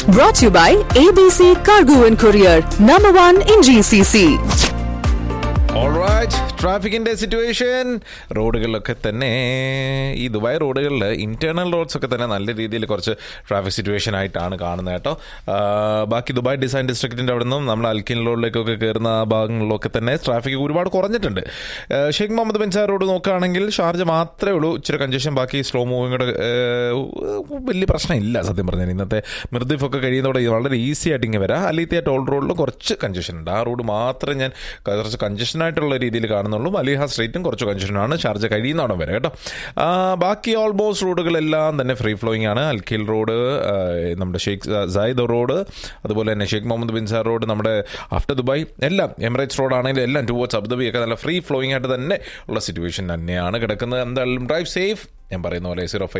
Brought to you by ABC Cargo and Courier, number one in GCC. Alright ട്രാഫിക്കിന്റെ situation റോഡുകളിലൊക്കെ തന്നെ ഈ Dubai റോഡുകളിൽ ഇന്റേണൽ റോഡ്സ് ഒക്കെ തന്നെ നല്ല രീതിയിൽ കുറച്ച് ട്രാഫിക് സിറ്റുവേഷൻ ആയിട്ടാണ് കാണുന്നത് കേട്ടോ ആ, ബാക്കി ദുബായ് ഡിസൈൻ ഡിസ്ട്രിക്റ്റിന്റെ അവിടെ നിന്നും നമ്മൾ അൽക്കിൻ റോഡിലേക്കൊക്കെ കയറുന്ന ആ ഭാഗങ്ങളിലൊക്കെ തന്നെ ട്രാഫിക് ഒരുപാട് കുറഞ്ഞിട്ടുണ്ട് ആ, Sheikh Mohammed bin Zayed road നോക്കുകയാണെങ്കിൽ ഷാർജ മാത്രമേ ഉള്ളൂ ഇച്ചിരി കഞ്ചഷൻ ബാക്കി സ്ലോ മൂവിങ്ങോട് വലിയ പ്രശ്നമില്ല സത്യം പറഞ്ഞാൽ ഇന്നത്തെ മിർദിഫ് ഒക്കെ കഴിയുന്നതോടെ ഇത് വളരെ ഈസി ആയിട്ട് ഇങ്ങനെ വരാം അലീത്തിയ ടോൾ റോഡിലും കുറച്ച് കഞ്ചഷൻ ഉണ്ട് ആ റോഡ് മാത്രമേ ഞാൻ കുറച്ച് കഞ്ചഷൻ ആയിട്ടുള്ള രീതിയിൽ കാണുന്നുള്ളൂ അലിഹ സ്ട്രീറ്റും കുറച്ച് കഞ്ചഷനാണ് ഷാർജ കഴിയുന്നോടം വരെ കേട്ടോ ആ, ബാക്കി ഓൾമോസ്റ്റ് റോഡുകളെല്ലാം തന്നെ ഫ്രീ ഫ്ലോയിങ് ആണ് അൽഖിൽ റോഡ് ആ, നമ്മുടെ ഷെയ്ഖ് സായിദ് റോഡ് അതുപോലെ തന്നെ Sheikh Mohammed bin Zayed road നമ്മുടെ ആഫ്റ്റർ ദുബായ് എല്ലാം എമിറേറ്റ്സ് റോഡ് ആണെങ്കിലും എല്ലാം ടുവേർഡ്സ് അബുദാബി ഒക്കെ നല്ല ഫ്രീ ഫ്ലോയിങ് ആയിട്ട് തന്നെ ഉള്ള സിറ്റുവേഷൻ തന്നെയാണ് കിടക്കുന്നത് എന്തായാലും ഡ്രൈവ് സേഫ് ഞാൻ പറയുന്ന പോലെ സീറോ